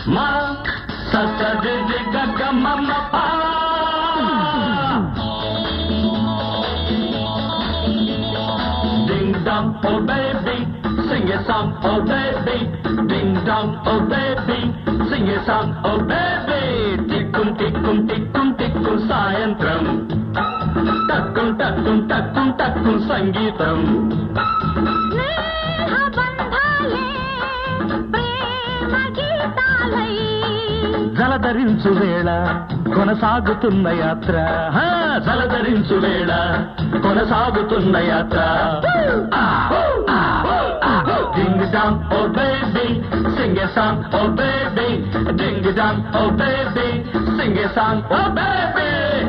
మా సస రి రి గ గ మ మ పా Ding dong, oh baby, sing a song, oh baby. Ding dong, oh baby, sing a song, oh baby. టిక్కుం టిక్కుం టిక్కుం టిక్కుం సాయంత్రం టక్కుం టక్కుం టక్కుం టక్కుం సంగీతం స్నేహబంధాలే ప్రేమ గీతాలై జలధరించు వేళ కొనసాగుతున్న యాత్ర హా, జలధరించు వేళ కొనసాగుతున్న యాత్ర ding dong oh baby sing a song oh baby ding dong oh baby sing a song oh baby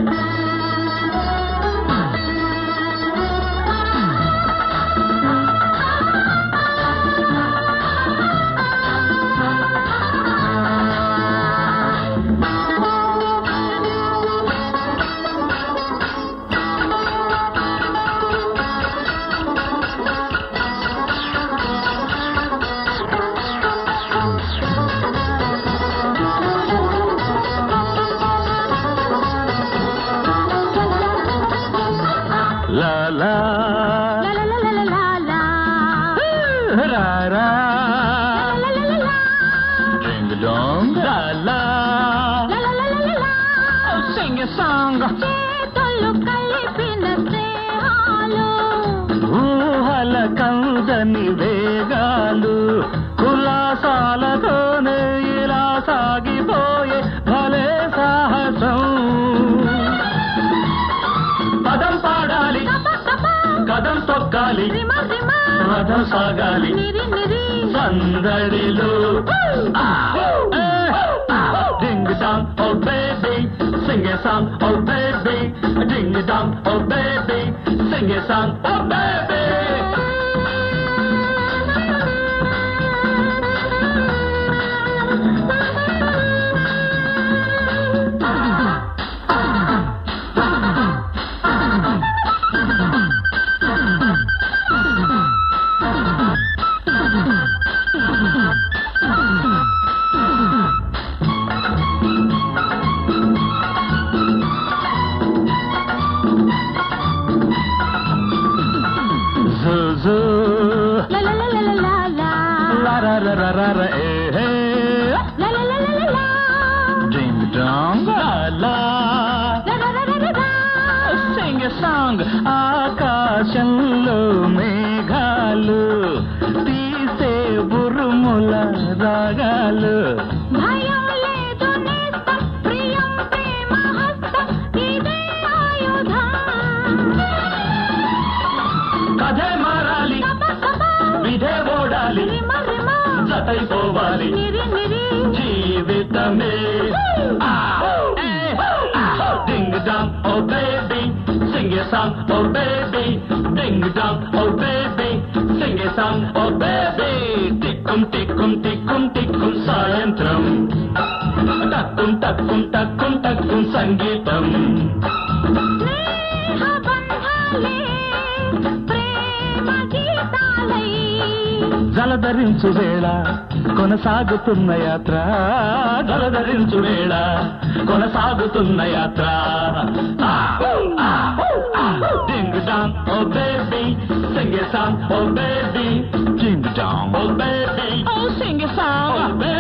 la la లలలలలలా. రా రా లలలలలా. డింగ్ డాంగ్ లా లా లలలలలలా. సింగ్ ఎ సాంగ్ చేతులు కలిపిన స్నేహాలు ఊహల కందని వేగాలు కులాసాలతోనే ఇలా సాగిపోయే భలే సాహసం పదం పాడాలి తప తప కదం తొక్కాలి రిమ రిమ రథం సాగాలి నిరి నిరి సందడిలో ding dong oh baby sing a song oh baby ding dong oh baby sing a song oh baby జూ లలలలలలా. La ra ra ra ra ra eh eh లలలలలలా. Ding dong la la లలలలలలా. Sing a song ఆకాశంలో మేఘాలు తీసే బురుముల రాగాలు భయం లేదు నేస్తం ప్రియం ప్రేమ హస్తం ఇదే ఆయుధం కథే మారాలి తప తప విధే ఓడాలి రిమ రిమ జతైపోవాలి నిరి నిరి జీవితమే ding dong oh baby sing a song oh baby ding dong oh baby sing a song oh baby టిక్కుం టిక్కుం టిక్కుం టిక్కుం సాయంత్రం టక్కుం టక్కుం టక్కుం టక్కుం సంగీతం స్నేహబంధాలే ప్రేమ గీతాలై జలధరించు వేళ కొనసాగుతున్న యాత్ర జలధరించు వేళ కొనసాగుతున్న యాత్ర ding dong oh baby sing a song oh baby ding dong oh baby oh sing a song oh baby